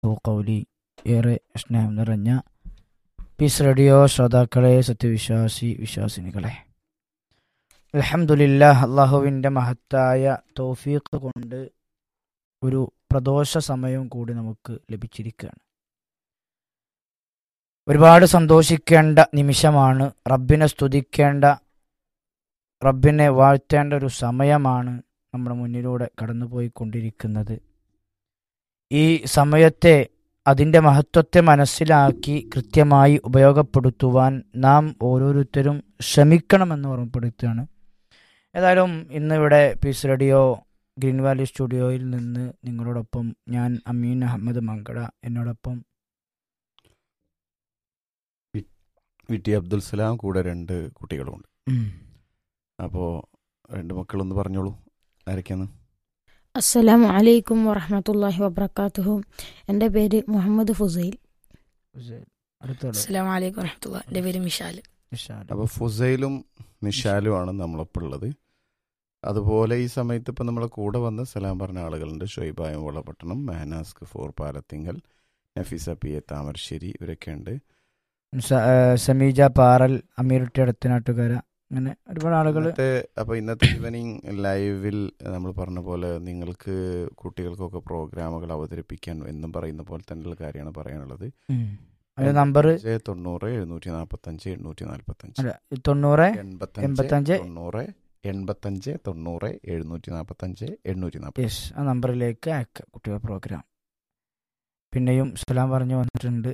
കൗലി ഏറെ സ്നേഹം നിറഞ്ഞ പീസ് റേഡിയോ ശ്രോതാക്കളെ സത്യവിശ്വാസി വിശ്വാസിനികളെ അലഹമുല്ല അള്ളാഹുവിൻ്റെ മഹത്തായ തൗഫീഖ് കൊണ്ട് ഒരു പ്രദോഷ സമയം കൂടി നമുക്ക് ലഭിച്ചിരിക്കുകയാണ് ഒരുപാട് സന്തോഷിക്കേണ്ട നിമിഷമാണ് റബ്ബിനെ സ്തുതിക്കേണ്ട റബ്ബിനെ വാഴ്ത്തേണ്ട ഒരു സമയമാണ് നമ്മുടെ മുന്നിലൂടെ കടന്നുപോയിക്കൊണ്ടിരിക്കുന്നത് ഈ സമയത്തെ അതിൻ്റെ മഹത്വത്തെ മനസ്സിലാക്കി കൃത്യമായി ഉപയോഗപ്പെടുത്തുവാൻ നാം ഓരോരുത്തരും ശ്രമിക്കണമെന്ന് ഓർമ്മപ്പെടുത്തുകയാണ് ഏതായാലും ഇന്നിവിടെ പീസ് റേഡിയോ ഗ്രീൻ വാലി സ്റ്റുഡിയോയിൽ നിന്ന് നിങ്ങളോടൊപ്പം ഞാൻ അമീൻ അഹമ്മദ് മങ്കട എന്നോടൊപ്പം വി ടി അബ്ദുൽ സലാം കൂടെ രണ്ട് കുട്ടികളുമുണ്ട് ഉം, അപ്പോൾ രണ്ട് മക്കളൊന്ന് പറഞ്ഞോളൂ ആരൊക്കെയാണ് അസ്സലാമു അലൈക്കും വറഹമത്തല്ലാഹി വബർക്കാത്തുഹു എൻ്റെ പേര് മുഹമ്മദ് ഫുസൈൽ അടുത്തോളൂ. അസ്സാം വലൈക്കും വരഹമുല്ല എൻ്റെ പേര് മിഷാൽ ഇഷാല്. അപ്പോൾ ഫുസൈലും നിഷാലുമാണ് നമ്മളിപ്പോൾ ഉള്ളത് അതുപോലെ ഈ സമയത്ത് ഇപ്പം നമ്മളെ കൂടെ വന്ന് സലാം പറഞ്ഞ ആളുകളുണ്ട് ഷൊയ്ബായ വളപട്ടണം മെഹനാസ്ക് ഫോർ പാലത്തിങ്കൽ നഫീസ പി എ താമരശ്ശേരി ഇവരൊക്കെ ഉണ്ട് സ- ഏ, സമീജ പാറൽ അമീറുട്ടി അടുത്തനാട്ടുകാര അങ്ങനെ ഒരുപാട് ആളുകൾ ഇന്നത്തെ അപ്പോൾ ഇന്നത്തെ ഈവനിങ് ലൈവിൽ നമ്മൾ പറഞ്ഞ പോലെ നിങ്ങൾക്ക് കുട്ടികൾക്കൊക്കെ പ്രോഗ്രാമുകൾ അവതരിപ്പിക്കാൻ എന്നും പറയുന്ന പോലെ തന്നെയുള്ള കാര്യമാണ് പറയാനുള്ളത് അതിന്റെ നമ്പർ അഞ്ച് തൊണ്ണൂറ് എഴുന്നൂറ്റി നാൽപ്പത്തഞ്ച് എണ്ണൂറ്റി നാൽപ്പത്തഞ്ച് അല്ല തൊണ്ണൂറ് എൺപത്തഞ്ച് എൺപത്തഞ്ച് തൊണ്ണൂറ് എൺപത്തഞ്ച് തൊണ്ണൂറ് എഴുന്നൂറ്റി നാൽപ്പത്തഞ്ച് എണ്ണൂറ്റി നാൽപ്പത്തി യെസ് ആ നമ്പറിലേക്ക് അയക്കുക കുട്ടികൾ പ്രോഗ്രാം പിന്നെയും സലാം പറഞ്ഞു വന്നിട്ടുണ്ട്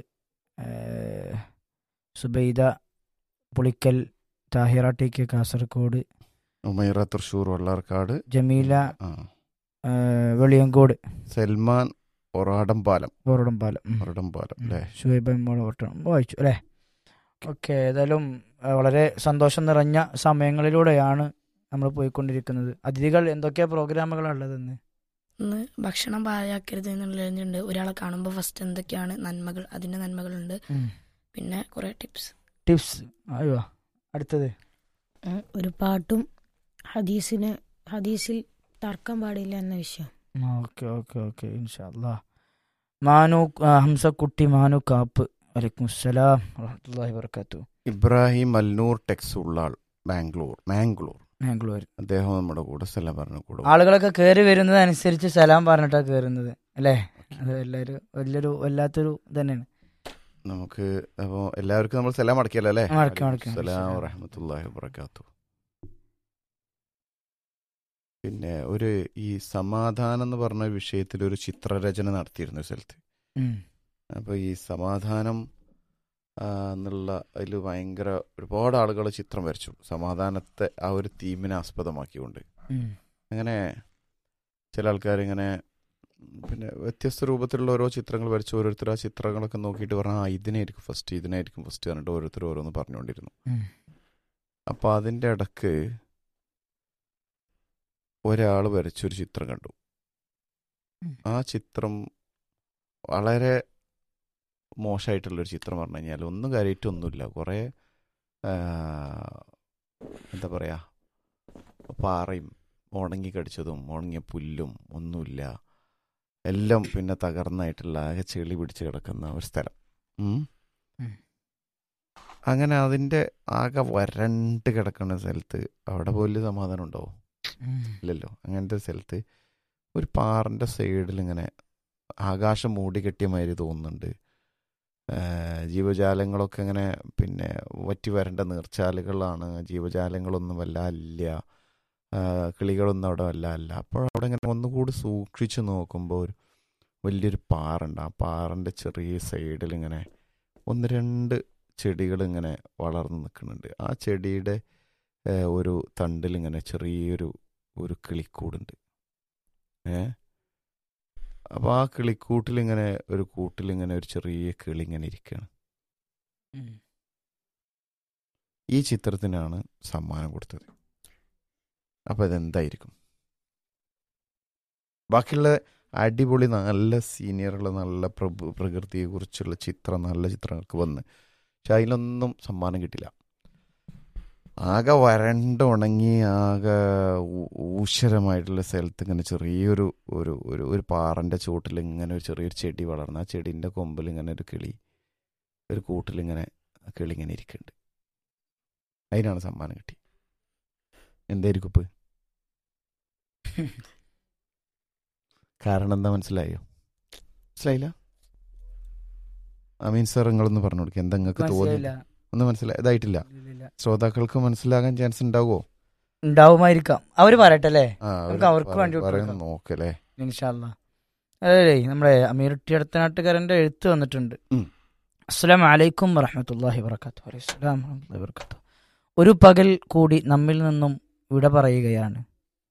ഏ, സുബൈദ പുളിക്കൽ താഹിറ ടി കെ കാസർഗോഡ് ഉമൈറ തൃശ്ശൂർ വള്ളാർക്കാട് ജമീല ആ ഏ, വെളിയങ്കോട് സൽമാൻ ഒറാടംപാലം ബോറടംപാലം ഉം. ഒറടംപാലം അല്ലേ ഷുഹൈബ് മോളെ വട്ടണം വായിച്ചു അല്ലേ ഓക്കെ ഏതായാലും ആ, വളരെ സന്തോഷം നിറഞ്ഞ സമയങ്ങളിലൂടെയാണ് നമ്മൾ പോയിക്കൊണ്ടിരിക്കുന്നത് അതിഥികൾ എന്തൊക്കെ പ്രോഗ്രാമുകളാണ് ഉള്ളതെന്ന് ഇന്ന് ഭക്ഷണം പാഴാക്കരുത് എന്നുള്ളതുണ്ട് ഒരാളെ കാണുമ്പോൾ ഫസ്റ്റ് എന്തൊക്കെയാണ് നന്മകൾ അതിൻ്റെ നന്മകളുണ്ട് പിന്നെ കുറേ ടിപ്സ് ടിപ്സ് അയ്യോ അടുത്തത് ഉം, ഒരു പാട്ടും ഹദീസിന് ഹദീസിൽ തർക്കം പാടില്ല എന്ന വിഷയം ഓക്കെ ഓക്കെ ഓക്കെ ഇൻഷാല്ലാ മാനു ആ, ഹംസക്കുട്ടി മാനു കാപ്പ് വലൈക്കും അസ്സലാം വറഹ്മത്തുള്ളാഹി വബർക്കാത്തു ഇബ്രാഹിം അൽനൂർ ടെക്സ് ഉള്ളാൾ ബാംഗ്ലൂർ മാംഗ്ലൂർ ബാംഗ്ലൂർ അദ്ദേഹം നമ്മുടെ കൂടെ സ്ഥലം പറഞ്ഞ കൂടെ ആളുകളൊക്കെ കയറി വരുന്നത് അനുസരിച്ച് സലാം പറഞ്ഞിട്ടാ കയറുന്നത് അല്ലേ അത് എല്ലാവരും വലിയൊരു വല്ലാത്തൊരു തന്നെയാണ് നമുക്ക് അപ്പോൾ എല്ലാവർക്കും നമ്മൾ സലാം അടക്കിയല്ലോ അല്ലേ മടക്കി, മടക്കി. സലാം വറഹമത്തല്ലാഹി വബർക്കാത്തു പിന്നെ ഒരു ഈ സമാധാനം എന്ന് പറഞ്ഞ വിഷയത്തിൽ ഒരു ചിത്രരചന നടത്തിയിരുന്നു ഒരു സ്ഥലത്ത് ഉം. അപ്പോൾ ഈ സമാധാനം ആ, എന്നുള്ള അതിൽ ഭയങ്കര ഒരുപാട് ആളുകൾ ചിത്രം വരച്ചു സമാധാനത്തെ ആ ഒരു തീമിനെ ആസ്പദമാക്കിക്കൊണ്ട് ഉം. അങ്ങനെ ചില ആൾക്കാർ ഇങ്ങനെ പിന്നെ വ്യത്യസ്ത രൂപത്തിലുള്ള ഓരോ ചിത്രങ്ങൾ വരച്ച് ഓരോരുത്തർ ആ ചിത്രങ്ങളൊക്കെ നോക്കിയിട്ട് പറഞ്ഞാൽ ആ ഇതിനായിരിക്കും ഫസ്റ്റ് ഇതിനായിരിക്കും ഫസ്റ്റ് പറഞ്ഞിട്ട് ഓരോരുത്തർ ഓരോന്ന് പറഞ്ഞുകൊണ്ടിരുന്നു ഉം. അപ്പോൾ അതിൻ്റെ ഇടക്ക് ഒരാൾ വരച്ചൊരു ചിത്രം കണ്ടു ഉം. ആ ചിത്രം വളരെ മോശമായിട്ടുള്ളൊരു ചിത്രം പറഞ്ഞു കഴിഞ്ഞാൽ ഒന്നും കാര്യമായിട്ടൊന്നുമില്ല കുറേ ആ, എന്താ പറയുക പാറയും ഉണങ്ങി കടിച്ചതും ഉണങ്ങിയ പുല്ലും ഒന്നുമില്ല എല്ലാം പിന്നെ തകർന്നായിട്ടുള്ള ആകെ ചെളി പിടിച്ച് കിടക്കുന്ന ഒരു സ്ഥലം ഉം. ഉം. അങ്ങനെ അതിൻ്റെ ആകെ വരണ്ട് കിടക്കുന്ന സ്ഥലത്ത് അവിടെ പോലും സമാധാനം ഉണ്ടാവും ഉം. ഇല്ലല്ലോ അങ്ങനത്തെ ഒരു സ്ഥലത്ത് ഒരു പാറിൻ്റെ സൈഡിൽ ഇങ്ങനെ ആകാശം മൂടി കെട്ടിയ മാതിരി തോന്നുന്നുണ്ട് ആ, ജീവജാലങ്ങളൊക്കെ ഇങ്ങനെ പിന്നെ വറ്റി വരേണ്ട നീർച്ചാലുകളാണ് ജീവജാലങ്ങളൊന്നും വല്ല ഇല്ല ആ, കിളികളൊന്നും അവിടെ വല്ല അല്ല അപ്പോൾ അവിടെ ഇങ്ങനെ ഒന്നുകൂടി സൂക്ഷിച്ച് നോക്കുമ്പോൾ ഒരു വലിയൊരു പാറുണ്ട് ആ പാറിൻ്റെ ചെറിയ സൈഡിൽ ഇങ്ങനെ ഒന്ന് രണ്ട് ചെടികൾ ഇങ്ങനെ വളർന്ന് നിൽക്കുന്നുണ്ട് ആ ചെടിയുടെ ഏ, ഒരു തണ്ടിൽ ഇങ്ങനെ ചെറിയൊരു ഒരു കിളിക്കൂടുണ്ട് ഏ അപ്പോൾ ആ കിളിക്കൂട്ടിലിങ്ങനെ ഒരു കൂട്ടിലിങ്ങനെ ഒരു ചെറിയ കിളി ഇങ്ങനെ ഇരിക്കുകയാണ് ഉം. ഈ ചിത്രത്തിനാണ് സമ്മാനം കൊടുത്തത് അപ്പോൾ ഇതെന്തായിരിക്കും ബാക്കിയുള്ള അടിപൊളി നല്ല സീനിയറുള്ള നല്ല പ്രഭു പ്രകൃതിയെക്കുറിച്ചുള്ള ചിത്രം നല്ല ചിത്രങ്ങൾക്ക് വന്ന് പക്ഷെ അതിലൊന്നും സമ്മാനം കിട്ടില്ല ആകെ വരണ്ട് ഉണങ്ങി ആകെ ഊ- ഊശ്വരമായിട്ടുള്ള സ്ഥലത്ത് ഇങ്ങനെ ചെറിയൊരു ഒരു ഒരു ഒരു പാറൻ്റെ ചുവട്ടിൽ ഇങ്ങനെ ഒരു ചെറിയൊരു ചെടി വളർന്ന് ആ ചെടീൻ്റെ കൊമ്പിൽ ഇങ്ങനെ ഒരു കിളി ഒരു കൂട്ടിലിങ്ങനെ ആ കിളി ഇങ്ങനെ ഇരിക്കുന്നുണ്ട് അതിനാണ് സമ്മാനം കിട്ടി എന്തായിരിക്കും ഇപ്പ് കാരണം എന്താ മനസ്സിലായോ മനസ്സിലായില്ല അമീൻ സാർ നിങ്ങളൊന്ന് പറഞ്ഞു കൊടുക്കുക എന്താ നിങ്ങൾക്ക് തോന്നി മനസ്സിലായില്ല ഒന്ന് മനസ്സിലായി ഇതായിട്ടില്ല ഇല്ലില്ല. ശ്രോതാക്കൾക്ക് മനസ്സിലാകാൻ ചാൻസ് ഉണ്ടാവുമോ ഉണ്ടാവുമായിരിക്കാം അവര് പറയട്ടെ അല്ലേ ആ നമുക്ക് അവർക്ക് പറ- വേണ്ടി പറയുന്ന കൊടുക്കാം. നോക്കല്ലേ ഇൻഷാല്ല അതെ നമ്മുടെ അമീർട്ടി അടുത്തനാട്ടുകാരന്റെ എഴുത്ത് വന്നിട്ടുണ്ട് ഉം. അസ്സലാം വലൈക്കും വറഹമത്തല്ലാഹി വർക്കാത്തു അസ്സലാം വറഹ്മത്തുള്ളാഹി വബറകാതുഹു. ഒരു പകൽ കൂടി നമ്മിൽ നിന്നും വിട പറയുകയാണ്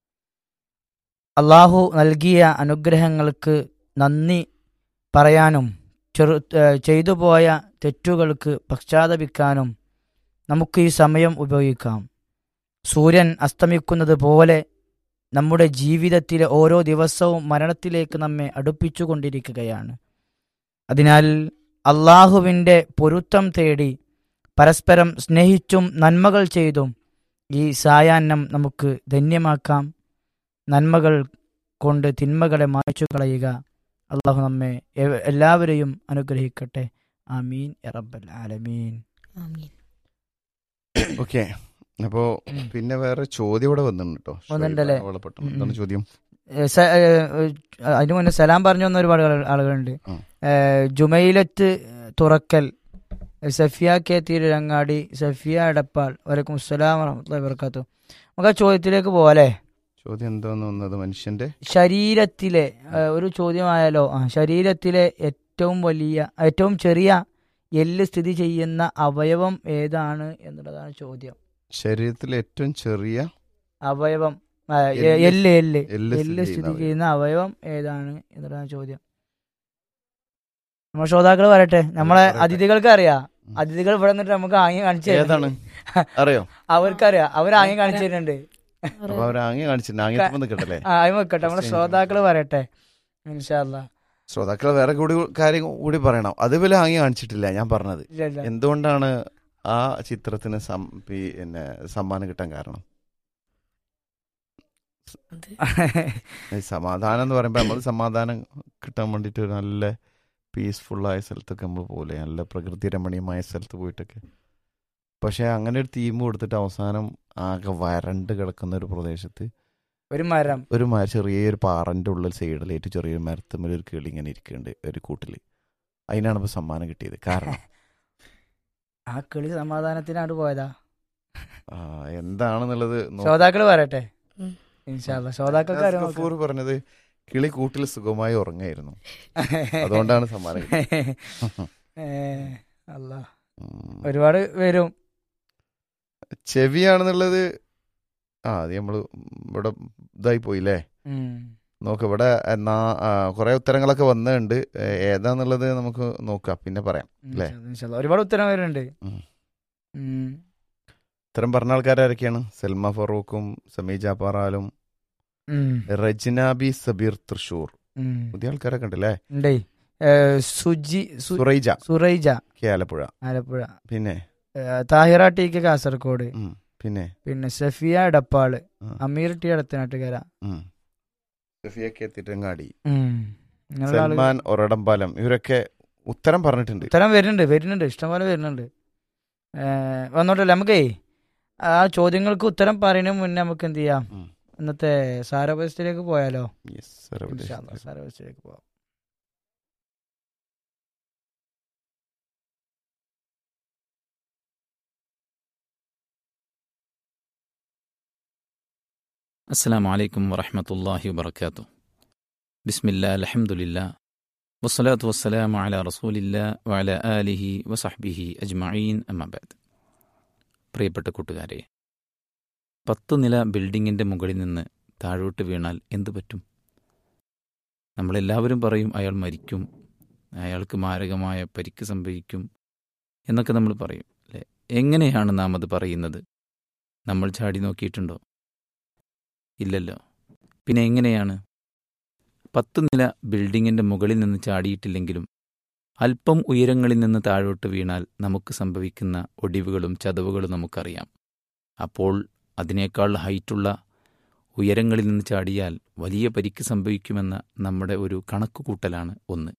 അള്ളാഹു നൽകിയ അനുഗ്രഹങ്ങൾക്ക് നന്ദി പറയാനും ചെറു ഏഹ് ചെയ്തു പോയ തെറ്റുകൾക്ക് പശ്ചാത്തപിക്കാനും നമുക്ക് ഈ സമയം ഉപയോഗിക്കാം സൂര്യൻ അസ്തമിക്കുന്നത് പോലെ നമ്മുടെ ജീവിതത്തിലെ ഓരോ ദിവസവും മരണത്തിലേക്ക് നമ്മെ അടുപ്പിച്ചുകൊണ്ടിരിക്കുകയാണ് അതിനാൽ അള്ളാഹുവിൻ്റെ പൊരുത്തം തേടി പരസ്പരം സ്നേഹിച്ചും നന്മകൾ ചെയ്തും ഈ സായാഹ്നം നമുക്ക് ധന്യമാക്കാം നന്മകൾ കൊണ്ട് തിന്മകളെ മായ്ച്ചു കളയുക അള്ളാഹു നമ്മെ എവ- എല്ലാവരെയും അനുഗ്രഹിക്കട്ടെ ആമീൻ യ റബ്ബൽ ആലമീൻ ആമീൻ ഓക്കെ അപ്പോ പിന്നെ വേറെ ചോദ്യം ഇവിടെ വന്നിട്ടുണ്ട് കേട്ടോ വന്നിട്ടുണ്ടല്ലേ? ഷുഹൈബ് വളപട്ടണം. എന്താണ് ഉം. ചോദ്യം ഏ, സ- ഏ, ഏ, അതിനു മുന്നേ സലാം പറഞ്ഞു വന്ന ഒരുപാട് ആളു- ആളുകളുണ്ട് ഉം. ഏ, ജുമൈലത്ത് തുറക്കൽ സഫിയ കെ തിരുരങ്ങാടി സഫിയ എടപ്പാൾ വലൈക്കും അസ്സലാം വറഹ്മത്തുള്ളാഹി വബറകാതുഹു നമുക്ക് ആ ചോദ്യത്തിലേക്ക് പോവാല്ലേ ചോദ്യം എന്താന്ന് വന്നത് മനുഷ്യന്റെ ശരീരത്തിലെ ഏ, ഒരു ചോദ്യമായാലോ ആ ശരീരത്തിലെ ഏറ്റവും വലിയ ഏറ്റവും ചെറിയ എല്ല് സ്ഥിതി ചെയ്യുന്ന അവയവം ഏതാണ് എന്നുള്ളതാണ് ചോദ്യം ശരീരത്തിലെ ഏറ്റവും ചെറിയ അവയവം ആ, എ- എല്ല് എല്ല് എല്ല് എല്ല് എല്ല് സ്ഥിതി സ്ഥിതി ചെയ്യുന്ന ചെയ്യുന്ന അവയവം ഏതാണ് എന്നുള്ളതാണ് ചോദ്യം നമ്മൾ ശ്രോതാക്കൾ പറയട്ടെ നമ്മളെ പറയട്ടെ. അതിഥികൾക്ക് അറിയാം ഉം. അതിഥികൾ ഇവിടെ നിന്നിട്ട് നമുക്ക് ആംഗ്യം കാണിച്ചു ഏതാണ് അറിയോ അവർക്കറിയാം അവർ ആംഗ്യം കാണിച്ചു തരുന്നുണ്ട് അപ്പൊ അവർ ആംഗ്യം കാണിച്ചിട്ടുണ്ട് ആംഗ്യത്തിൽ നിൽക്കട്ടല്ലേ ആ ആദ്യം വെക്കട്ടെ നമ്മളെ Question ശ്രോതാക്കൾ പറയട്ടെ ഇൻഷാല്ലാ ശ്രോതാക്കൾ വേറെ കൂടി കാര്യം കൂടി പറയണം അതുപോലെ ആംഗ്യം കാണിച്ചിട്ടില്ല ഞാൻ പറഞ്ഞത് ഇല്ല, ഇല്ല. എന്തുകൊണ്ടാണ് ആ ചിത്രത്തിന് സം- പിന്നെ സമ്മാനം കിട്ടാൻ കാരണം അത് ഈ സമാധാനം എന്ന് പറയുമ്പോൾ നമ്മൾ സമാധാനം കിട്ടാൻ വേണ്ടിയിട്ട് ഒരു നല്ല പീസ്ഫുള്ളായ സ്ഥലത്തൊക്കെ നമ്മൾ പോലെ നല്ല പ്രകൃതി രമണീയമായ സ്ഥലത്ത് പോയിട്ടൊക്കെ പക്ഷെ അങ്ങനെ ഒരു തീം കൊടുത്തിട്ട് അവസാനം ആകെ വരണ്ട് കിടക്കുന്ന ഒരു പ്രദേശത്ത് ഒരു മരം ഒരു മര ചെറിയൊരു പാറന്റെ ഉള്ളിൽ സൈഡിലായിട്ട് ചെറിയൊരു മരത്തുമ്മൽ ഒരു കിളി ഇങ്ങനെ ഇരിക്കുന്നുണ്ട് ഒരു കൂട്ടിൽ അതിനാണ് ഇപ്പോൾ സമ്മാനം കിട്ടിയത് കാരണം ആ കിളി സമാധാനത്തിനാണ് പോയതാ ആ, എന്താണെന്നുള്ളത് നോ- ശ്രോതാക്കൾ പറയട്ടെ ഉം. ഇൻഷാല്ല ശ്രോതാക്കൾക്ക് അറിയാം നമുക്ക്. ഗഫൂർ പറഞ്ഞത് കിളി കൂട്ടിൽ സുഖമായി ഉറങ്ങായിരുന്നു അതുകൊണ്ടാണ് സമ്മാനം കിട്ടിയത്. ഏ, അല്ലാ ഉം. ഒരുപാട് വരും ചെവിയാണെന്നുള്ളത് ആ അത് നമ്മള് ഇവിടെ ഇതായി പോയില്ലേ ഉം. നോക്ക് ഇവിടെ കുറെ ഉത്തരങ്ങളൊക്കെ വന്നിട്ടുണ്ട് ഏ, ഏതാന്നുള്ളത് നമുക്ക് നോക്കാം പിന്നെ പറയാം അല്ലേ? ഇൻഷാ- ഇൻഷാല്ലാ. ഒരുപാട് ഉത്തരം വരുന്നുണ്ട് ഉം. ഉം. ഉത്തരം പറഞ്ഞ ആൾക്കാരൊക്കെയാണ് സൽമ ഫറൂഖും സമീജ പാറാലും ഉം. റജ്നാബി സബീർ തൃശൂർ ഉം. പുതിയ ആൾക്കാരൊക്കെ ഉണ്ടല്ലേ ഉണ്ടേ ഏ, സുജി സു- സുറൈജ സുറൈജ കെ ആലപ്പുഴ ആലപ്പുഴ പിന്നെ ഏ, താഹിറ ടി കെ കാസർഗോഡ് ഉം, പിന്നെ പിന്നെ സഫിയ എടപ്പാള് ആ, അമീർ ടി അടുത്തനാട്ടുകര ഉം. സഫിയ കെ തിരങ്ങാടി ഉം. ഇങ്ങനെയുള്ള ആളുകൾ സൽമാൻ ഒരടമ്പാലം ഇവരൊക്കെ ഉത്തരം പറഞ്ഞിട്ടുണ്ട് ഉത്തരം വരുന്നുണ്ട് വരുന്നുണ്ട് ഇഷ്ടംപോലെ വരുന്നുണ്ട് ഏ, വന്നോട്ടല്ലേ നമുക്കേ ആ ചോദ്യങ്ങൾക്ക് ഉത്തരം പറയുന്നതിന് മുന്നേ നമുക്ക് എന്ത് ചെയ്യാം ഉം. ഇന്നത്തെ സാരോപസ്ഥയിലേക്ക് പോയാലോ Yes, sir, അവിടെ ഇൻഷാ അല്ലാ, സാരോപസ്ഥയിലേക്ക് പോവാം السلام عليكم ورحمة الله وبركاته بسم الله الحمد لله والصلاة والسلام على رسول الله وعلى آله وصحبه أجمعين أما بعد പ്രിയപ്പെട്ട കൂട്ടുകാരെ പത്ത് നില ബിൽഡിങ്ങിൻ്റെ മുകളിൽ നിന്ന് താഴോട്ട് വീണാൽ എന്തു പറ്റും നമ്മളെല്ലാവരും പറയും അയാൾ മരിക്കും അയാൾക്ക് മാരകമായ പരിക്ക് സംഭവിക്കും എന്നൊക്കെ നമ്മൾ പറയും അല്ലേ എങ്ങനെയാണ് നാം അത് പറയുന്നത് നമ്മൾ ചാടി നോക്കിയിട്ടുണ്ടോ ഇല്ലല്ലോ പിന്നെ എങ്ങനെയാണ് പത്ത് നില ബിൽഡിങ്ങിൻ്റെ മുകളിൽ നിന്ന് ചാടിയിട്ടില്ലെങ്കിലും അല്പം ഉയരങ്ങളിൽ നിന്ന് താഴോട്ട് വീണാൽ നമുക്ക് സംഭവിക്കുന്ന ഒടിവുകളും ചതവുകളും നമുക്കറിയാം അപ്പോൾ അതിനേക്കാൾ ഹൈറ്റുള്ള ഉയരങ്ങളിൽ നിന്ന് ചാടിയാൽ വലിയ പരിക്ക് സംഭവിക്കുമെന്ന നമ്മുടെ ഒരു കണക്കുകൂട്ടലാണ് ഒന്ന്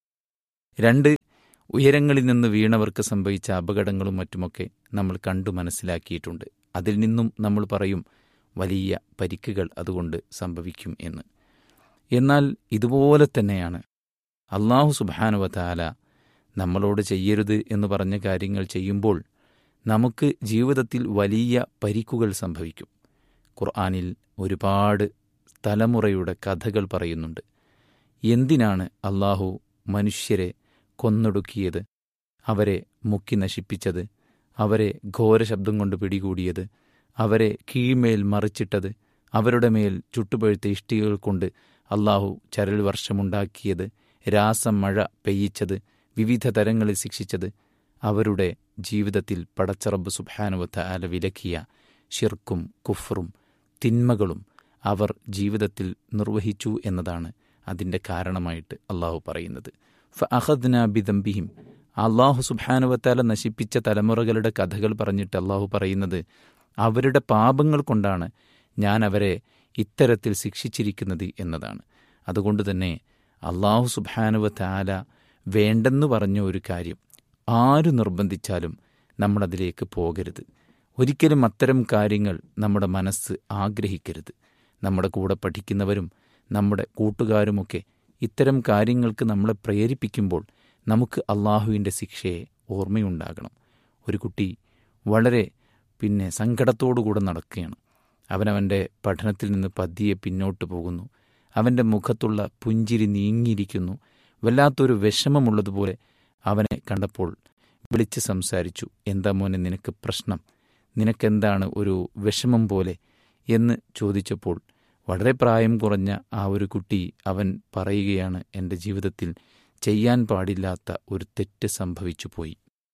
രണ്ട് ഉയരങ്ങളിൽ നിന്ന് വീണവർക്ക് സംഭവിച്ച അപകടങ്ങളും മറ്റുമൊക്കെ നമ്മൾ കണ്ടു മനസ്സിലാക്കിയിട്ടുണ്ട് അതിൽ നിന്നും നമ്മൾ പറയും വലിയ പരിക്കുകൾ അതുകൊണ്ട് സംഭവിക്കും എന്ന് എന്നാൽ ഇതുപോലെ തന്നെയാണ് അള്ളാഹു സുബാനുവതാല നമ്മളോട് ചെയ്യരുത് എന്ന് പറഞ്ഞ കാര്യങ്ങൾ ചെയ്യുമ്പോൾ നമുക്ക് ജീവിതത്തിൽ വലിയ പരിക്കുകൾ സംഭവിക്കും ഖുർആാനിൽ ഒരുപാട് തലമുറയുടെ കഥകൾ പറയുന്നുണ്ട് എന്തിനാണ് അള്ളാഹു മനുഷ്യരെ കൊന്നൊടുക്കിയത് അവരെ മുക്കി നശിപ്പിച്ചത് അവരെ ഘോര ശബ്ദം കൊണ്ട് പിടികൂടിയത് അവരെ കീഴ്മേൽ മറിച്ചിട്ടത് അവരുടെ മേൽ ചുട്ടുപഴുത്ത ഇഷ്ടികൾ കൊണ്ട് അള്ളാഹു ചരൽ വർഷമുണ്ടാക്കിയത് രാസം മഴ പെയ്യിച്ചത് വിവിധ തരങ്ങളിൽ ശിക്ഷിച്ചത് അവരുടെ ജീവിതത്തിൽ പടച്ചറബ് സുബാനുവത്ത ആല വിലക്കിയ ഷിർക്കും കുഫറും തിന്മകളും അവർ ജീവിതത്തിൽ നിർവഹിച്ചു എന്നതാണ് അതിൻ്റെ കാരണമായിട്ട് അള്ളാഹു പറയുന്നത് ഫ അഹദ്ന ബിദംബിഹിം അള്ളാഹു സുബാനുവത്താല നശിപ്പിച്ച തലമുറകളുടെ കഥകൾ പറഞ്ഞിട്ട് അള്ളാഹു പറയുന്നത് അവരുടെ പാപങ്ങൾ കൊണ്ടാണ് ഞാൻ അവരെ ഇത്തരത്തിൽ ശിക്ഷിച്ചിരിക്കുന്നത് എന്നതാണ് അതുകൊണ്ട് തന്നെ അള്ളാഹു സുബാനുവത്താല വേണ്ടെന്ന് പറഞ്ഞ ഒരു കാര്യം ആര് നിർബന്ധിച്ചാലും നമ്മളതിലേക്ക് പോകരുത് ഒരിക്കലും അത്തരം കാര്യങ്ങൾ നമ്മുടെ മനസ്സ് ആഗ്രഹിക്കരുത് നമ്മുടെ കൂടെ പഠിക്കുന്നവരും നമ്മുടെ കൂട്ടുകാരുമൊക്കെ ഇത്തരം കാര്യങ്ങൾക്ക് നമ്മളെ പ്രേരിപ്പിക്കുമ്പോൾ നമുക്ക് അള്ളാഹുവിൻ്റെ ശിക്ഷയെ ഓർമ്മയുണ്ടാകണം ഒരു കുട്ടി വളരെ പിന്നെ സങ്കടത്തോടുകൂടെ നടക്കുകയാണ് അവനവൻ്റെ പഠനത്തിൽ നിന്ന് പതിയെ പിന്നോട്ട് പോകുന്നു അവൻ്റെ മുഖത്തുള്ള പുഞ്ചിരി നീങ്ങിയിരിക്കുന്നു വല്ലാത്തൊരു വിഷമമുള്ളതുപോലെ അവനെ കണ്ടപ്പോൾ വിളിച്ച് സംസാരിച്ചു എന്താ മോനെ നിനക്ക് പ്രശ്നം നിനക്കെന്താണ് ഒരു വിഷമം പോലെ എന്ന് ചോദിച്ചപ്പോൾ വളരെ പ്രായം കുറഞ്ഞ ആ ഒരു കുട്ടി അവൻ പറയുകയാണ് എൻ്റെ ജീവിതത്തിൽ ചെയ്യാൻ പാടില്ലാത്ത ഒരു തെറ്റ് സംഭവിച്ചു പോയി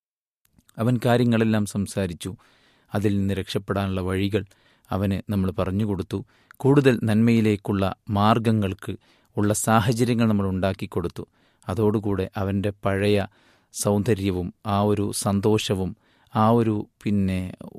അവൻ കാര്യങ്ങളെല്ലാം സംസാരിച്ചു അതിൽ നിന്ന് രക്ഷപ്പെടാനുള്ള വഴികൾ അവന് നമ്മൾ പറഞ്ഞു കൊടുത്തു കൂടുതൽ നന്മയിലേക്കുള്ള മാർഗങ്ങൾക്ക് ഉള്ള സാഹചര്യങ്ങൾ നമ്മൾ ഉണ്ടാക്കി കൊടുത്തു അതോടുകൂടെ അവൻ്റെ പഴയ സൗന്ദര്യവും ആ ഒരു സന്തോഷവും ആ ഒരു പിന്നെ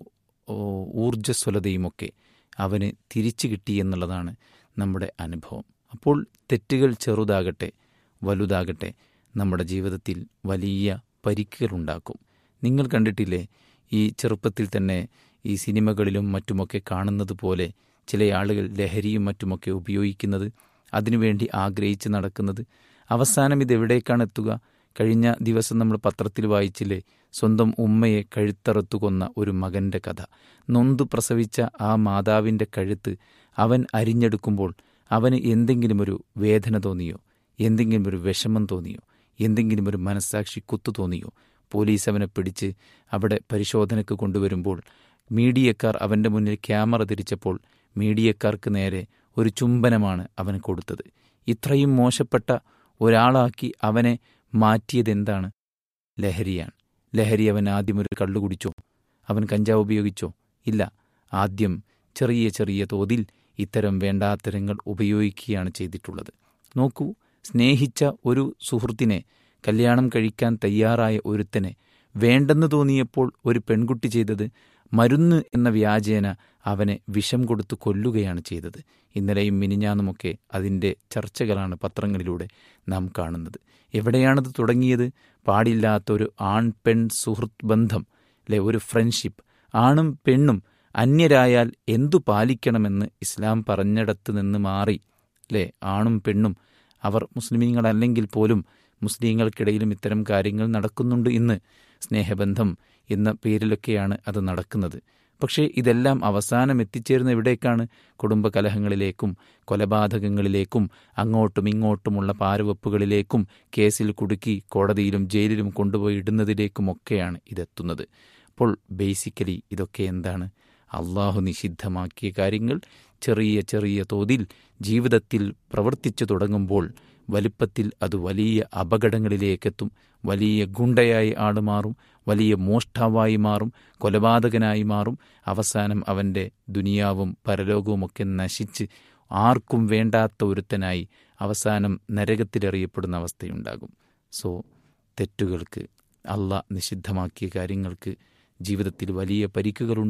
ഊർജ്ജസ്വലതയുമൊക്കെ അവന് തിരിച്ചു കിട്ടി എന്നുള്ളതാണ് നമ്മുടെ അനുഭവം അപ്പോൾ തെറ്റുകൾ ചെറുതാകട്ടെ വലുതാകട്ടെ നമ്മുടെ ജീവിതത്തിൽ വലിയ പരിക്കുകളുണ്ടാക്കും നിങ്ങൾ കണ്ടിട്ടില്ലേ ഈ ചെറുപ്പത്തിൽ തന്നെ ഈ സിനിമകളിലും മറ്റുമൊക്കെ കാണുന്നത് പോലെ ചില ആളുകൾ ലഹരിയും മറ്റുമൊക്കെ ഉപയോഗിക്കുന്നത് അതിനുവേണ്ടി ആഗ്രഹിച്ച് നടക്കുന്നത് അവസാനം ഇത് എവിടേക്കാണ് എത്തുക കഴിഞ്ഞ ദിവസം നമ്മൾ പത്രത്തിൽ വായിച്ചില്ലേ സ്വന്തം ഉമ്മയെ കഴുത്തറുത്തു കൊന്ന ഒരു മകന്റെ കഥ നൊന്തു പ്രസവിച്ച ആ മാതാവിൻ്റെ കഴുത്ത് അവൻ അരിഞ്ഞെടുക്കുമ്പോൾ അവന് എന്തെങ്കിലും ഒരു വേദന തോന്നിയോ എന്തെങ്കിലും ഒരു വിഷമം തോന്നിയോ എന്തെങ്കിലും ഒരു മനസ്സാക്ഷി കുത്തു തോന്നിയോ പോലീസ് അവനെ പിടിച്ച് അവിടെ പരിശോധനയ്ക്ക് കൊണ്ടുവരുമ്പോൾ മീഡിയക്കാർ അവൻ്റെ മുന്നിൽ ക്യാമറ തിരിച്ചപ്പോൾ മീഡിയക്കാർക്ക് നേരെ ഒരു ചുംബനമാണ് അവൻ കൊടുത്തത് ഇത്രയും മോശപ്പെട്ട ഒരാളാക്കി അവനെ മാറ്റിയതെന്താണ് ലഹരിയാണ് ലഹരി അവൻ ആദ്യം ഒരു കള്ളു കുടിച്ചോ അവൻ കഞ്ചാവ് ഉപയോഗിച്ചോ ഇല്ല ആദ്യം ചെറിയ ചെറിയ തോതിൽ ഇത്തരം വേണ്ടാത്തരങ്ങൾ ഉപയോഗിക്കുകയാണ് ചെയ്തിട്ടുള്ളത് നോക്കൂ സ്നേഹിച്ച ഒരു സുഹൃത്തിനെ കല്യാണം കഴിക്കാൻ തയ്യാറായ ഒരുത്തനെ വേണ്ടെന്ന് തോന്നിയപ്പോൾ ഒരു പെൺകുട്ടി ചെയ്തത് മരുന്ന് എന്ന വ്യാജേന അവനെ വിഷം കൊടുത്ത് കൊല്ലുകയാണ് ചെയ്തത് ഇന്നലെയും മിനിഞ്ഞാന്നുമൊക്കെ അതിൻ്റെ ചർച്ചകളാണ് പത്രങ്ങളിലൂടെ നാം കാണുന്നത് എവിടെയാണത് തുടങ്ങിയത് പാടില്ലാത്തൊരു ആൺ പെൺ സുഹൃത്ത് ബന്ധം അല്ലെ ഒരു ഫ്രണ്ട്ഷിപ്പ് ആണും പെണ്ണും അന്യരായാൽ എന്തു പാലിക്കണമെന്ന് ഇസ്ലാം പറഞ്ഞിടത്ത് നിന്ന് മാറി അല്ലേ ആണും പെണ്ണും അവർ മുസ്ലിമീങ്ങളല്ലെങ്കിൽ പോലും മുസ്ലിങ്ങൾക്കിടയിലും ഇത്തരം കാര്യങ്ങൾ നടക്കുന്നുണ്ട് ഇന്ന് സ്നേഹബന്ധം എന്ന പേരിലൊക്കെയാണ് അത് നടക്കുന്നത് പക്ഷേ ഇതെല്ലാം അവസാനം എത്തിച്ചേരുന്ന എവിടേക്കാണ് കുടുംബ കലഹങ്ങളിലേക്കും കൊലപാതകങ്ങളിലേക്കും അങ്ങോട്ടും ഇങ്ങോട്ടുമുള്ള പാരവെപ്പുകളിലേക്കും കേസിൽ കുടുക്കി കോടതിയിലും ജയിലിലും കൊണ്ടുപോയി ഇടുന്നതിലേക്കുമൊക്കെയാണ് ഇതെത്തുന്നത് അപ്പോൾ ബേസിക്കലി ഇതൊക്കെ എന്താണ് അള്ളാഹു നിഷിദ്ധമാക്കിയ കാര്യങ്ങൾ ചെറിയ ചെറിയ തോതിൽ ജീവിതത്തിൽ പ്രവർത്തിച്ചു തുടങ്ങുമ്പോൾ വലിപ്പത്തിൽ അത് വലിയ അപകടങ്ങളിലേക്കെത്തും വലിയ ഗുണ്ടയായി ആൾ മാറും വലിയ മോഷ്ടാവായി മാറും കൊലപാതകനായി മാറും അവസാനം അവൻ്റെ ദുനിയാവും പരലോകവുമൊക്കെ നശിച്ച് ആർക്കും വേണ്ടാത്ത ഒരുത്തനായി അവസാനം നരകത്തിലെറിയപ്പെടുന്ന അവസ്ഥയുണ്ടാകും സോ തെറ്റുകൾക്ക് അല്ല നിഷിദ്ധമാക്കിയ കാര്യങ്ങൾക്ക് ജീവിതത്തിൽ വലിയ പരിക്കുകളുണ്ട്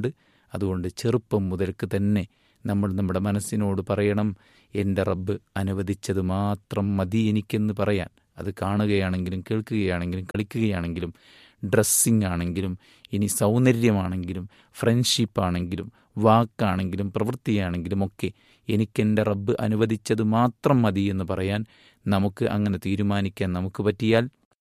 അതുകൊണ്ട് ചെറുപ്പം മുതൽക്ക് തന്നെ നമ്മൾ നമ്മുടെ മനസ്സിനോട് പറയണം എൻ്റെ റബ്ബ് അനുവദിച്ചത് മാത്രം മതി എനിക്കെന്ന് പറയാൻ അത് കാണുകയാണെങ്കിലും കേൾക്കുകയാണെങ്കിലും കളിക്കുകയാണെങ്കിലും ഡ്രസ്സിംഗ് ആണെങ്കിലും ഇനി സൗന്ദര്യമാണെങ്കിലും ഫ്രണ്ട്ഷിപ്പ് ആണെങ്കിലും വാക്കാണെങ്കിലും പ്രവൃത്തിയാണെങ്കിലും ഒക്കെ എനിക്കെൻ്റെ റബ്ബ് അനുവദിച്ചത് മാത്രം മതി എന്ന് പറയാൻ നമുക്ക് അങ്ങനെ തീരുമാനിക്കാൻ നമുക്ക് പറ്റിയാൽ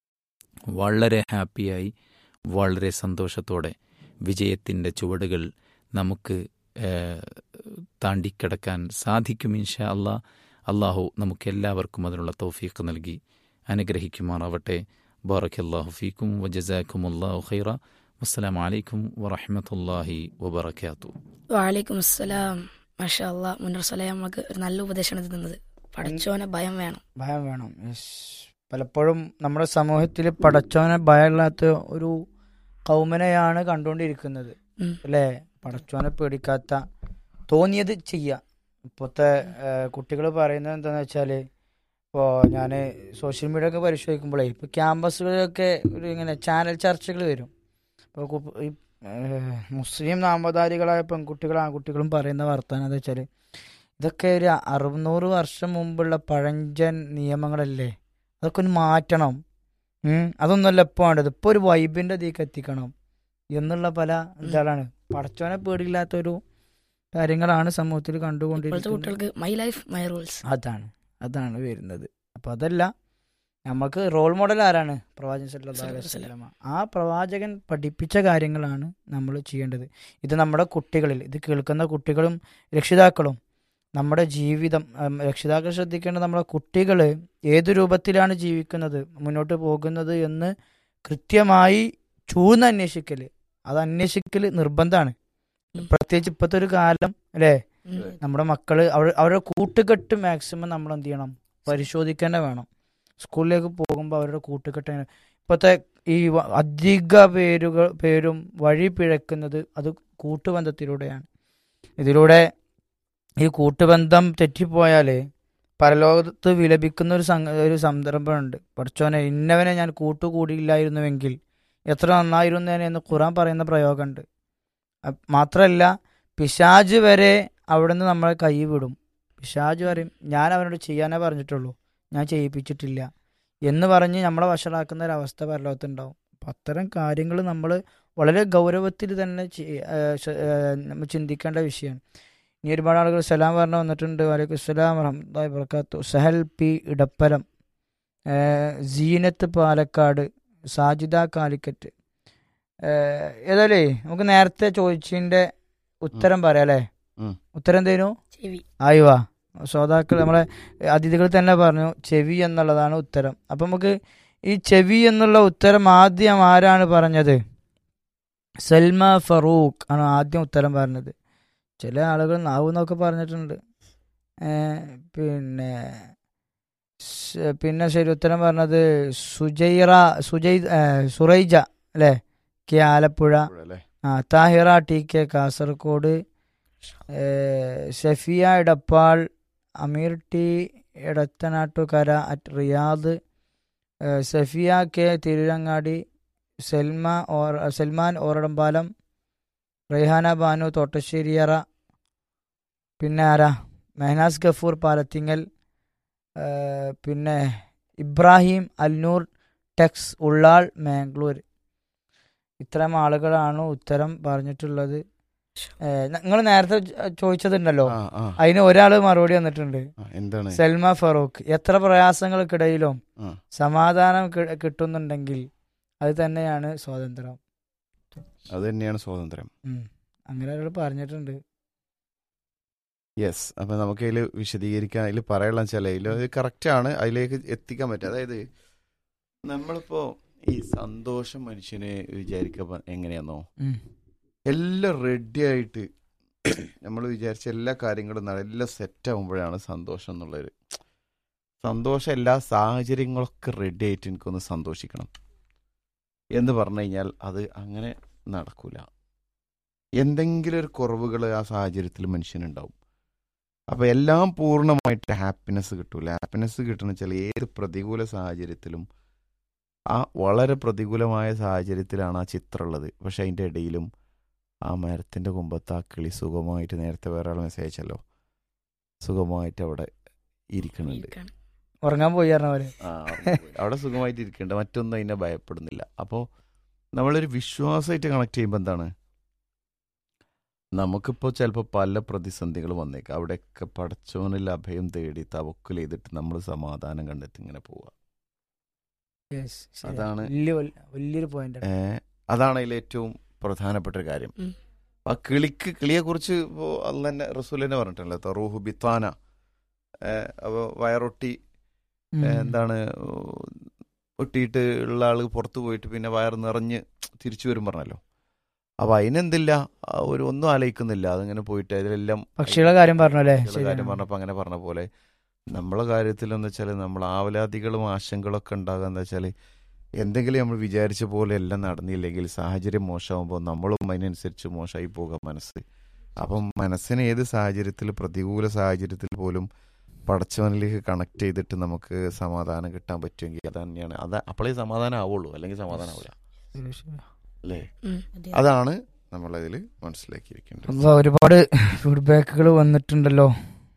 വളരെ ഹാപ്പിയായി വളരെ സന്തോഷത്തോടെ വിജയത്തിൻ്റെ ചുവടുകൾ നമുക്ക് ഏഹ്, താണ്ടിക്കിടക്കാൻ സാധിക്കും ഇൻഷാ അല്ലാ അള്ളാഹു നമുക്കെല്ലാവർക്കും അതിനുള്ള തൗഫീഖ് നൽകി അനുഗ്രഹിക്കുമാറാവട്ടെ ബാറക്കല്ലാഹു ഫീക്കും വജസാക്കും അള്ളാഹു ഖൈറ വസ്സലാം അലൈക്കും വറഹമത്തല്ലാഹി വബർക്കാത്തു വാലേക്കും അസ്സലാം മാഷാ അല്ലാ മുന്നർ സലാം നമുക്ക് ഒരു നല്ല ഉപദേശമാണ് തന്നത് പഠിച്ചോനെ ഭയം വേണം ഭയം വേണം യെസ് പലപ്പോഴും നമ്മുടെ സമൂഹത്തിൽ പടച്ചോനെ ഭയമില്ലാത്ത ഒരു കൗമനെയാണ് കണ്ടുകൊണ്ടിരിക്കുന്നത് ഉം. അല്ലേ പടച്ചോനെ പേടിക്കാത്ത തോന്നിയത് ചെയ്യുക ഇപ്പോഴത്തെ കുട്ടികൾ പറയുന്നത് എന്താണെന്ന് വെച്ചാൽ ഇപ്പോൾ ഞാൻ സോഷ്യൽ മീഡിയ ഒക്കെ പരിശോധിക്കുമ്പോഴേ ഇപ്പോൾ ക്യാമ്പസുകളിലൊക്കെ ഒരു ഇങ്ങനെ ചാനൽ ചർച്ചകൾ വരും ഇപ്പോൾ ഈ ഏഹ്, മുസ്ലിം നാമധാരികളായ പെൺകുട്ടികളും ആൺകുട്ടികളും പറയുന്ന വർത്തമാനം എന്താ വെച്ചാൽ ഇതൊക്കെ ഒരു അറുന്നൂറ് വർഷം മുമ്പുള്ള പഴഞ്ചൻ നിയമങ്ങളല്ലേ അതൊക്കെ ഒന്ന് മാറ്റണം ഉം, അതൊന്നുമല്ല ഇപ്പോൾ വേണ്ടത് ഇപ്പോൾ ഒരു വൈബിൻ്റെ ഇതിലേക്ക് എത്തിക്കണം എന്നുള്ള പല ഇതാണ് പടച്ചോനെ പേടിയില്ലാത്ത ഒരു കാര്യങ്ങളാണ് സമൂഹത്തിൽ ഇപ്പോഴത്തെ കണ്ടുകൊണ്ടിരിക്കുന്നത് കുട്ടികൾക്ക് മൈ ലൈഫ് മൈ റൂൾസ് അതാണ് അതാണ് വരുന്നത് അപ്പം അതല്ല നമുക്ക് റോൾ മോഡൽ ആരാണ് പ്രവാചകൻ സല്ലല്ലാഹു അലൈഹി വസല്ലമ ആ പ്രവാചകൻ പഠിപ്പിച്ച കാര്യങ്ങളാണ് നമ്മൾ ചെയ്യേണ്ടത് ഇത് നമ്മുടെ കുട്ടികളിൽ ഇത് കേൾക്കുന്ന കുട്ടികളും രക്ഷിതാക്കളും നമ്മുടെ ജീവിതം ഉം, രക്ഷിതാക്കൾ ശ്രദ്ധിക്കേണ്ടത് നമ്മുടെ കുട്ടികൾ ഏത് രൂപത്തിലാണ് ജീവിക്കുന്നത് മുന്നോട്ട് പോകുന്നത് എന്ന് കൃത്യമായി ചൂഴ്ന്ന് അന്വേഷിക്കൽ അത് അന്വേഷിക്കൽ നിർബന്ധമാണ് ഉം. പ്രത്യേകിച്ച് ഇപ്പോഴത്തെ ഒരു കാലം അല്ലേ ഉം. നമ്മുടെ മക്കള് അവർ അവരുടെ കൂട്ടുകെട്ട് മാക്സിമം നമ്മൾ എന്ത് ചെയ്യണം പരിശോധിക്കേണ്ട വേണം സ്കൂളിലേക്ക് പോകുമ്പോൾ അവരുടെ കൂട്ടുകെട്ട് എങ്ങനെ- ഇപ്പോഴത്തെ ഈ വ- അധിക പേരുകൾ പേരും വഴി പിഴക്കുന്നത് അത് കൂട്ടുബന്ധത്തിലൂടെയാണ് ഇതിലൂടെ ഈ കൂട്ടുബന്ധം തെറ്റിപ്പോയാൽ പരലോകത്ത് വിലപിക്കുന്ന ഒരു സംഗ ഒരു സന്ദർഭമുണ്ട് പഠിച്ചോനെ ഇന്നവനെ ഞാൻ കൂട്ടുകൂടിയില്ലായിരുന്നുവെങ്കിൽ എത്ര നന്നായിരുന്നേനെ എന്ന് ഖുറാൻ പറയുന്ന പ്രയോഗമുണ്ട് അ- മാത്രമല്ല പിശാജ് വരെ അവിടുന്ന് നമ്മളെ കൈ വിടും പിശാജ് പറയും ഞാൻ അവനോട് ചെയ്യാനേ പറഞ്ഞിട്ടുള്ളൂ ഞാൻ ചെയ്യിപ്പിച്ചിട്ടില്ല എന്ന് പറഞ്ഞ് നമ്മളെ വഷളാക്കുന്ന ഒരവസ്ഥ പരലോകത്തുണ്ടാവും അപ്പം അത്തരം കാര്യങ്ങൾ നമ്മൾ വളരെ ഗൗരവത്തിൽ തന്നെ ചെയ്യ- ഏ, ശ- ഏ, നമ്മൾ ചിന്തിക്കേണ്ട വിഷയമാണ് ഇനി ഒരുപാട് ആളുകൾ സലാം പറഞ്ഞു വന്നിട്ടുണ്ട് വലൈക്കും സ്സലാം വറഹ്മത്തുള്ളാഹി വബറകാത്തു സഹൽ പി ഇടപ്പലം ഏ, സീനത്ത് പാലക്കാട് സാജിദ കാലിക്കറ്റ് ഏ, ഏതായാലേ നമുക്ക് നേരത്തെ ചോദിച്ചതിന്റെ ഉത്തരം പറയാം അല്ലേ ഉം. ഉത്തരം എന്തേനു ചെവി ആയിവാ ശ്രോതാക്കൾ നമ്മളെ അതിഥികൾ തന്നെ പറഞ്ഞു ചെവി എന്നുള്ളതാണ് ഉത്തരം അപ്പം നമുക്ക് ഈ ചെവി എന്നുള്ള ഉത്തരം ആദ്യം ആരാണ് പറഞ്ഞത് സൽമ ഫറൂഖ് ആണ് ആദ്യം ഉത്തരം പറഞ്ഞത് ചില ആളുകൾ നാവ് എന്നൊക്കെ പറഞ്ഞിട്ടുണ്ട് ഏ, പിന്നെ സ്- പിന്നെ ശരി ഉത്തരം പറഞ്ഞത് സുജൈറ സുജൈ ഏ, സുറൈജ അല്ലേ കെ ആലപ്പുഴ അല്ലേ ആ താഹിറ ടി കെ കാസർഗോഡ് ഏ, Shafiya Edappal Ameer T Edathanattukara at Riyadh ഏ, സഫിയ കെ തിരുരങ്ങാടി സെൽമ ഓർ സൽമാൻ ഓറടമ്പാലം റെയ്ഹാന ബാനു തോട്ടശ്ശേരിയറ പിന്നെ ആരാ മെഹനാസ് ഗഫൂർ പാലത്തിങ്ങൽ ഏ, പിന്നെ ഇബ്രാഹിം അൽനൂർ ടെക്സ് ഉള്ളാൾ മാംഗ്ലൂർ ഇത്തരം ആളുകളാണ് ഉത്തരം പറഞ്ഞിട്ടുള്ളത് നിങ്ങൾ നേരത്തെ ചോ- ചോദിച്ചതുണ്ടല്ലോ ആ ആ അതിന് ഒരാൾ മറുപടി വന്നിട്ടുണ്ട് ആ, എന്താണ് സൽമ ഫറൂഖ് എത്ര പ്രയാസങ്ങൾക്കിടയിലും ആ. സമാധാനം കി- കിട്ടുന്നുണ്ടെങ്കിൽ അത് തന്നെയാണ് സ്വാതന്ത്ര്യം അത് തന്നെയാണ് സ്വാതന്ത്ര്യം ഉം. അങ്ങനെ ഒരാൾ പറഞ്ഞിട്ടുണ്ട് യെസ് അപ്പൊ നമുക്ക് അതിൽ വിശദീകരിക്കാൻ അതിൽ പറയാനുള്ള വെച്ചാൽ അതിൽ അത് കറക്റ്റ് ആണ് അതിലേക്ക് എത്തിക്കാൻ പറ്റും അതായത് നമ്മളിപ്പോ ഈ സന്തോഷം മനുഷ്യനെ വിചാരിക്കുക എങ്ങനെയാന്നോ ഉം. എല്ലാം റെഡി ആയിട്ട് നമ്മൾ വിചാരിച്ച എല്ലാ കാര്യങ്ങളും നട- എല്ലാം സെറ്റ് ആകുമ്പോഴാണ് സന്തോഷം എന്നുള്ളൊരു സന്തോഷം എല്ലാ സാഹചര്യങ്ങളൊക്കെ റെഡി ആയിട്ട് എനിക്കൊന്ന് സന്തോഷിക്കണം എന്ന് പറഞ്ഞു കഴിഞ്ഞാൽ അത് അങ്ങനെ നടക്കൂല എന്തെങ്കിലും ഒരു കുറവുകൾ ആ സാഹചര്യത്തിൽ മനുഷ്യനുണ്ടാവും അപ്പൊ എല്ലാം പൂർണ്ണമായിട്ട് ഹാപ്പിനെസ് കിട്ടൂല ഹാപ്പിനെസ് കിട്ടണം വെച്ചാൽ ഏത് പ്രതികൂല സാഹചര്യത്തിലും ആ വളരെ പ്രതികൂലമായ സാഹചര്യത്തിലാണ് ആ ചിത്രം ഉള്ളത് പക്ഷെ അതിൻ്റെ ഇടയിലും ആ മരത്തിൻ്റെ കുമ്പത്ത് ആ കിളി സുഖമായിട്ട് നേരത്തെ വേറെ ആൾ മെസ്സേജ് അയച്ചല്ലോ സുഖമായിട്ട് അവിടെ ഇരിക്കുന്നുണ്ട് ഇരിക്കാണ്. ഉറങ്ങാൻ പോയി പറഞ്ഞ പോലെ ആ, അവിടെ പോയി. അവിടെ സുഖമായിട്ട് ഇരിക്കുന്നുണ്ട് മറ്റൊന്നും അതിനെ ഭയപ്പെടുന്നില്ല അപ്പോൾ നമ്മളൊരു വിശ്വാസമായിട്ട് കണക്ട് ചെയ്യുമ്പോൾ എന്താണ് നമുക്കിപ്പോൾ ചിലപ്പോൾ പല പ്രതിസന്ധികൾ വന്നേക്കാം അവിടെയൊക്കെ പടച്ചോനിൽ അഭയം തേടി തവക്കുൽ ചെയ്തിട്ട് നമ്മൾ സമാധാനം കണ്ടെത്തി ഇങ്ങനെ പോവുക Yes, ശരിയാ. അതാണ് വലിയ വലിയൊരു പോയിന്റ് ഏ, അതാണ് അതിൽ ഏറ്റവും പ്രധാനപ്പെട്ട ഒരു കാര്യം ഉം. ആ കിളിക്ക് കിളിയെ കുറിച്ച് ഇപ്പോൾ അന്ന് തന്നെ റസൂൽ തന്നെ പറഞ്ഞിട്ടല്ലോ തറൂഹു ബിത്താന അപ്പോൾ വയറൊട്ടി ഏ, എന്താണ് ഒട്ടിയിട്ട് ഉള്ള ആള് പുറത്ത് പോയിട്ട് പിന്നെ വയർ നിറഞ്ഞ് തിരിച്ചു വരും പറഞ്ഞല്ലോ അപ്പൊ അതിനെന്തില്ല ആ ഒരു ഒന്നും ആലോചിക്കുന്നില്ല അതിങ്ങനെ പോയിട്ട് അതിലെല്ലാം പക്ഷികളുടെ കാര്യം പറഞ്ഞു അല്ലേ പക്ഷികളുടെ കാര്യം പറഞ്ഞപ്പോൾ അങ്ങനെ പറഞ്ഞ പോലെ നമ്മളെ കാര്യത്തിൽ എന്ന് വെച്ചാൽ നമ്മൾ ആവലാതികളും ആശങ്കകളൊക്കെ ഉണ്ടാകുക എന്താ വെച്ചാൽ എന്തെങ്കിലും നമ്മൾ വിചാരിച്ച പോലെ എല്ലാം നടന്നില്ലെങ്കിൽ സാഹചര്യം മോശമാകുമ്പോൾ നമ്മളും അതിനനുസരിച്ച് മോശമായി പോകുക മനസ്സ് അപ്പം മനസ്സിനെ ഏത് സാഹചര്യത്തിൽ പ്രതികൂല സാഹചര്യത്തിൽ പോലും പടച്ചവനിലേക്ക് കണക്ട് ചെയ്തിട്ട് നമുക്ക് സമാധാനം കിട്ടാൻ പറ്റുമെങ്കിൽ അത് തന്നെയാണ് അത് അപ്പോഴേ സമാധാനം ആവുള്ളൂ അല്ലെങ്കിൽ സമാധാനം ആവില്ല അല്ലേ ഉം. അതെ അതാണ് നമ്മളതിൽ മനസ്സിലാക്കിയിരിക്കേണ്ടത് അപ്പൊ ഒരുപാട് ഫീഡ്ബാക്കുകൾ വന്നിട്ടുണ്ടല്ലോ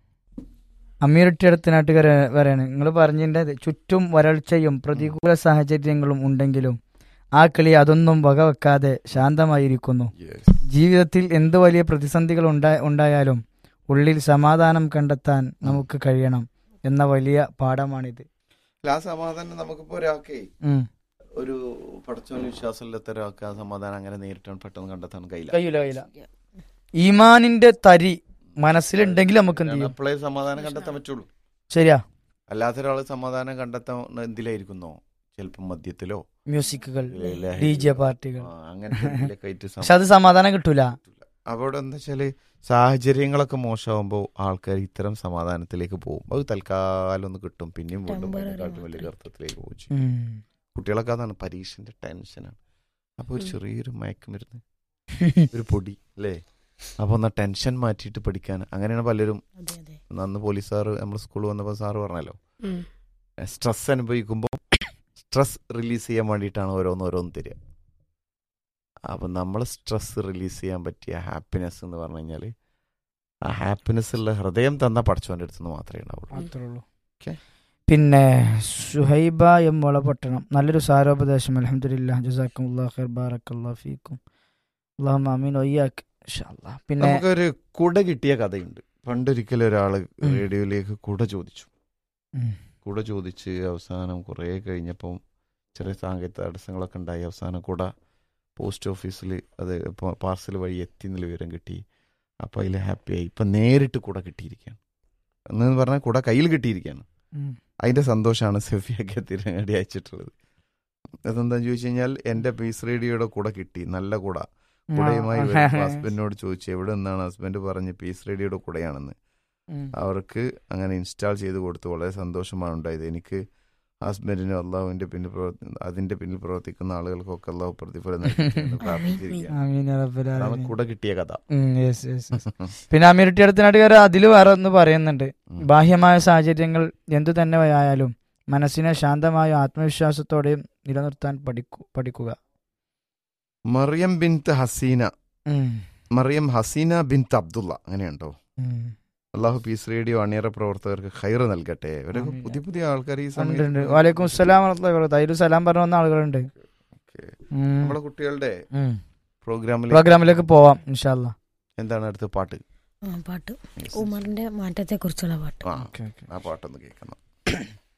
അമീറിട്ടി അടുത്ത നാട്ടുകാർ പറയാണ് നിങ്ങൾ പറഞ്ഞതിൻ്റെ ചുറ്റും വരൾച്ചയും പ്രതികൂല സാഹചര്യങ്ങളും ഉണ്ടെങ്കിലും ആ കിളി അതൊന്നും വകവെക്കാതെ ശാന്തമായിരിക്കുന്നു Yes. ജീവിതത്തിൽ എന്ത് വലിയ പ്രതിസന്ധികൾ ഉണ്ടാ ഉണ്ടായാലും ഉള്ളിൽ സമാധാനം കണ്ടെത്താൻ നമുക്ക് കഴിയണം എന്ന വലിയ പാഠമാണിത് അല്ല, ആ സമാധാനം നമുക്കിപ്പോ ഒരാൾക്കേ ഉം. ഒരു പടച്ചോന് വിശ്വാസമില്ലാത്ത ഒരാൾക്ക് ആ സമാധാനം അങ്ങനെ നേരിട്ടാൻ പെട്ടെന്ന് കണ്ടെത്താൻ കഴിയില്ല കഴിയില്ല കഴിയില്ല ഈമാനിന്റെ തരി മനസ്സിലുണ്ടെങ്കിൽ നമുക്ക് എന്ത് ചെയ്യും അപ്പോഴേ സമാധാനം കണ്ടെത്താൻ പറ്റുള്ളൂ ശരിയാ അല്ലാത്ത ഒരാൾ സമാധാനം കണ്ടെത്താൻ എന്തിലായിരിക്കുന്നോ ചിലപ്പോൾ മദ്യത്തിലോ മ്യൂസിക്കുകൾ ലഹരി- ഡി ജെ പാർട്ടികൾ ആ, അങ്ങനത്തെ എന്തിലൊക്കെ ആയിട്ട് പക്ഷെ അത് സമാധാനം കിട്ടൂല അവിടെ എന്താ വെച്ചാല് സാഹചര്യങ്ങളൊക്കെ മോശമാകുമ്പോൾ ആൾക്കാർ ഇത്തരം സമാധാനത്തിലേക്ക് പോകും അത് തൽക്കാലം ഒന്ന് കിട്ടും പിന്നെയും വീണ്ടും Temporary അതിനെക്കാട്ടും വലിയ മാത്രം. അർത്ഥത്തിലേക്ക് പോകും ചെയ്യും. ഉം. കുട്ടികളൊക്കെ അതാണ് പരീക്ഷന്റെ ടെൻഷനാണ് അപ്പോൾ ഒരു ചെറിയൊരു മയക്കുമരുന്ന് ഒരു പൊടി അല്ലേ അപ്പോൾ ഒന്ന് ടെൻഷൻ മാറ്റിയിട്ട് പഠിക്കാൻ അങ്ങനെയാണ് പലരും അതെ അതെ അന്ന് പോലീസ് സാറ് നമ്മൾ സ്കൂളിൽ വന്നപ്പോൾ സാറ് പറഞ്ഞല്ലോ ഉം. സ്ട്രെസ് അനുഭവിക്കുമ്പോൾ സ്ട്രെസ് റിലീസ് ചെയ്യാൻ വേണ്ടിയിട്ടാണ് ഓരോന്ന് ഓരോന്ന് തരിക അപ്പം നമ്മൾ സ്ട്രെസ് റിലീസ് ചെയ്യാൻ പറ്റിയ ഹാപ്പിനെസ് എന്ന് പറഞ്ഞു കഴിഞ്ഞാൽ ആ ഹാപ്പിനെസ് ഉള്ള ഹൃദയം തന്ന പഠിച്ചവൻ്റെ അടുത്ത് നിന്ന് മാത്രമേ ഉണ്ടാവുള്ളൂ അത്രേ ഉള്ളൂ Okay. പിന്നെ സുഹൈബ എം വളപട്ടണം നല്ലൊരു സാരോപദേശം അലഹമില്ല ജസാക്കും ഖൈർ ബാറക്കല്ലാ ഫീക്കും അള്ളാഹു അമീൻ ഒയ്യാക്ക് ഇൻഷാ അല്ലാ. പിന്നെ നമുക്കൊരു കുട കിട്ടിയ കഥയുണ്ട് പണ്ടൊരിക്കലും ഒരാൾ ഉം. റേഡിയോയിലേക്ക് കുട ചോദിച്ചു ഉം. കുട ചോദിച്ച് അവസാനം കുറേ കഴിഞ്ഞപ്പം ചെറിയ സാങ്കേതിക തടസ്സങ്ങളൊക്കെ ഉണ്ടായി അവസാനം കുട പോസ്റ്റ് ഓഫീസിൽ അത് പാർസൽ വഴി എത്തി എന്നുള്ള വിവരം കിട്ടി അപ്പോൾ അതിൽ ഹാപ്പിയായി ഇപ്പം നേരിട്ട് കുട കിട്ടിയിരിക്കുകയാണ് എന്ന് പറഞ്ഞാൽ കുട കയ്യിൽ കിട്ടിയിരിക്കുകയാണ് ഉം. അതിൻ്റെ സന്തോഷമാണ് സെഫിയൊക്കെ തിരങ്ങടി അയച്ചിട്ടുള്ളത് അതെന്താന്ന് ചോദിച്ചു കഴിഞ്ഞാൽ എൻ്റെ പീസ് റേഡിയോയുടെ കുട കിട്ടി നല്ല കുട കുടയുമായി വരുമ്പോൾ ഹസ്ബൻഡിനോട് ചോദിച്ചു എവിടെ നിന്നാണ് ഹസ്ബൻഡ് പറഞ്ഞ് പീസ് റേഡിയോയുടെ കുടയാണെന്ന് ഉം. അവർക്ക് അങ്ങനെ ഇൻസ്റ്റാൾ ചെയ്ത് കൊടുത്തു വളരെ സന്തോഷമാണ് ഉണ്ടായത് എനിക്ക് ഹസ്ബൻഡിനും അള്ളാഹുവിന്റെ പിന്നിൽ പ്രവർത്തി അതിന്റെ പിന്നിൽ പ്രവർത്തിക്കുന്ന ആളുകൾക്കൊക്കെ അള്ളാഹു പ്രതിഫലം നൽകട്ടെ എന്ന് പ്രാർത്ഥിച്ചിരിക്കുകയാണ് ആമീൻ യാ റബ്ബൽ അതാണ് ആലമീൻ. കുട കിട്ടിയ കഥ ഉം, yes, yes, yes. പിന്നെ അമീറിട്ടി അടുത്ത നാട്ടുകാർ അതിൽ വേറെ ഒന്ന് പറയുന്നുണ്ട് ഉം. ബാഹ്യമായ സാഹചര്യങ്ങൾ എന്തു തന്നെ ആയാലും മനസ്സിനെ ശാന്തമായും ആത്മവിശ്വാസത്തോടെയും നിലനിർത്താൻ പഠിക്കു പഠിക്കുക മറിയം ബിൻത്ത് ഹസീന ഉം. മറിയം ഹസീന ബിൻത്ത് അബ്ദുള്ള അങ്ങനെയുണ്ടോ ഉം. അള്ളാഹു പീസ് റേഡിയോ അണിയറ പ്രവർത്തകർക്ക് ഖൈർ നൽകട്ടെ ഇവരൊക്കെ ആമീൻ. പുതിയ പുതിയ ആൾക്കാർ ഈ ഉണ്ട്, ഉണ്ട്. സമയത്ത് വാലേക്കും സലാം അതിൽ സലാം പറഞ്ഞു വന്ന ആളുകളുണ്ട് ഓക്കേ. ഉം. നമ്മളെ കുട്ടികളുടെ ഉം. പ്രോഗ്രാമിൽ പ്രോഗ്രാമിലേക്ക് പോവാം ഇൻഷാല്ല എന്താണ് അടുത്ത പാട്ട് ആ പാട്ട് ഉമറിന്റെ മാറ്റത്തെ കുറിച്ചുള്ള പാട്ട് ആ ആ പാട്ടൊന്ന് കേൾക്കണം